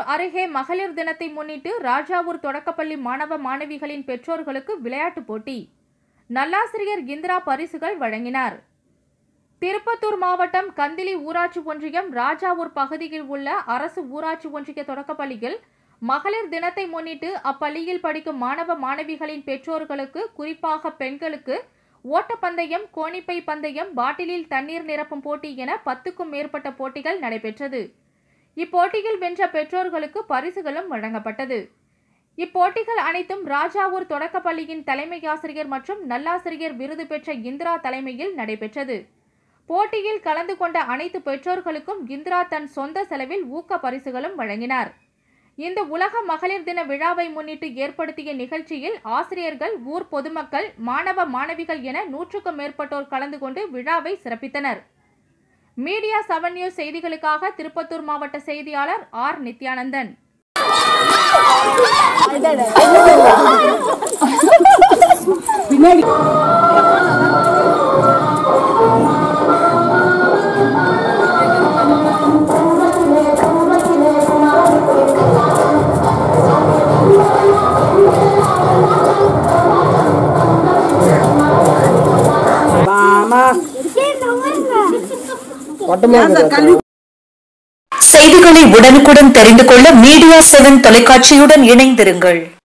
அருகே மகளிர் தினத்தை முன்னிட்டு ராஜாவூர் தொடக்கப்பள்ளி மாணவ மாணவிகளின் பெற்றோர்களுக்கு விளையாட்டுப் போட்டி நல்லாசிரியர் இந்திரா பரிசுகள் வழங்கினார் திருப்பத்தூர் மாவட்டம் கந்திலி ஊராட்சி ஒன்றியம் ராஜாவூர் பகுதியில் உள்ள அரசு ஊராட்சி ஒன்றிய தொடக்கப்பள்ளியில் மகளிர் தினத்தை முன்னிட்டு அப்பள்ளியில் படிக்கும் மாணவ மாணவிகளின் பெற்றோர்களுக்கு குறிப்பாக பெண்களுக்கு ஓட்டப்பந்தயம் கோணிப்பை பந்தயம் பாட்டிலில் தண்ணீர் நிரப்பும் போட்டி என பத்துக்கும் மேற்பட்ட போட்டிகள் நடைபெற்றது இப்போட்டியில் வென்ற பெற்றோர்களுக்கு பரிசுகளும் வழங்கப்பட்டது இப்போட்டிகள் அனைத்தும் ராஜாவூர் தொடக்கப்பள்ளியின் தலைமை ஆசிரியர் மற்றும் நல்லாசிரியர் விருது பெற்ற இந்திரா தலைமையில் நடைபெற்றது போட்டியில் கலந்து கொண்ட அனைத்து பெற்றோர்களுக்கும் இந்திரா தன் சொந்த செலவில் ஊக்க பரிசுகளும் வழங்கினார் இந்த உலக மகளிர் தின விழாவை முன்னிட்டு ஏற்படுத்திய நிகழ்ச்சியில் ஆசிரியர்கள் ஊர் பொதுமக்கள் மாணவ மாணவிகள் என நூற்றுக்கும் மேற்பட்டோர் கலந்து கொண்டு விழாவை சிறப்பித்தனர் மீடியா செவன் நியூஸ் செய்திகளுக்காக திருப்பத்தூர் மாவட்ட செய்தியாளர் ஆர் நித்யானந்தன் செய்திகளை உடனுக்குடன் தெரிந்து கொள்ள மீடியா செவன் தொலைக்காட்சியுடன் இணைந்திருங்கள்